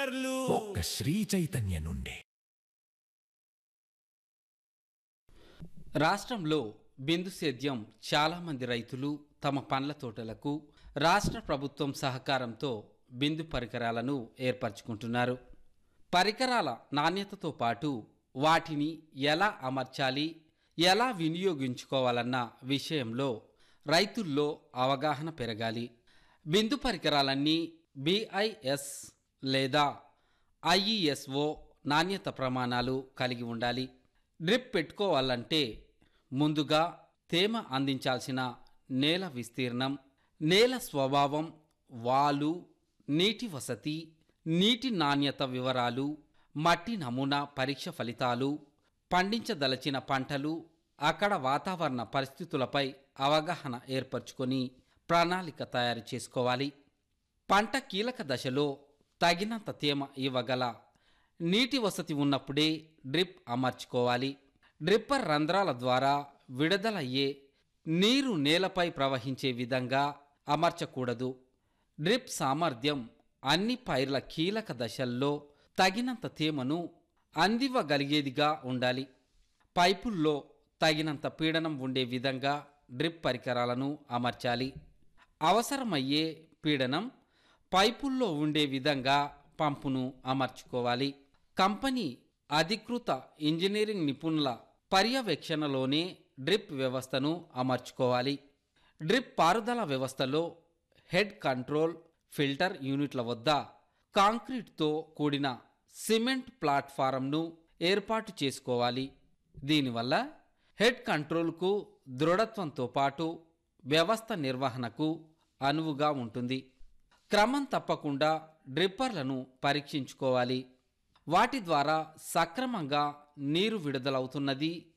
స్టిక్కర్లు ఒక్క శ్రీ చైతన్య నుండి రాష్ట్రంలో బిందు సేద్యం చాలామంది రైతులు తమ పండ్ల తోటలకు రాష్ట్ర ప్రభుత్వం సహకారంతో బిందు పరికరాలను ఏర్పరచుకుంటున్నారు పరికరాల నాణ్యతతో పాటు వాటిని ఎలా అమర్చాలి ఎలా వినియోగించుకోవాలన్న విషయంలో రైతుల్లో అవగాహన పెరగాలి బిందు పరికరాలన్నీ బిఐఎస్ లేదా ఐఈఎస్ఓ నాణ్యత ప్రమాణాలు కలిగి ఉండాలి డ్రిప్ పెట్టుకోవాలంటే ముందుగా తేమ అందించాల్సిన నేల విస్తీర్ణం నేల స్వభావం వాలు నీటి వసతి నీటి నాణ్యత వివరాలు మట్టి నమూనా పరీక్ష ఫలితాలు పండించదలచిన పంటలు అక్కడ వాతావరణ పరిస్థితులపై అవగాహన ఏర్పరచుకొని ప్రణాళిక తయారు చేసుకోవాలి పంట కీలక దశలో తగినంత తేమ ఇవ్వగల నీటి వసతి ఉన్నప్పుడే డ్రిప్ అమర్చుకోవాలి డ్రిప్పర్ రంధ్రాల ద్వారా విడుదలయ్యే నీరు నేలపై ప్రవహించే విధంగా అమర్చకూడదు డ్రిప్ సామర్థ్యం అన్ని పైర్ల కీలక దశల్లో తగినంత తేమను అందివ్వగలిగేదిగా ఉండాలి పైపుల్లో తగినంత పీడనం ఉండే విధంగా డ్రిప్ పరికరాలను అమర్చాలి అవసరమయ్యే పీడనం పైపుల్లో ఉండే విధంగా పంపును అమర్చుకోవాలి కంపెనీ అధికృత ఇంజనీరింగ్ నిపుణుల పర్యవేక్షణలోనే డ్రిప్ వ్యవస్థను అమర్చుకోవాలి డ్రిప్ పారుదల వ్యవస్థలో హెడ్ కంట్రోల్ ఫిల్టర్ యూనిట్ల వద్ద కాంక్రీట్తో కూడిన సిమెంట్ ప్లాట్ఫారంను ఏర్పాటు చేసుకోవాలి దీనివల్ల హెడ్ కంట్రోల్కు దృఢత్వంతో పాటు వ్యవస్థ నిర్వహణకు అనువుగా ఉంటుంది క్రమం తప్పకుండా డ్రిప్పర్లను పరీక్షించుకోవాలి వాటి ద్వారా సక్రమంగా నీరు విడుదలవుతున్నది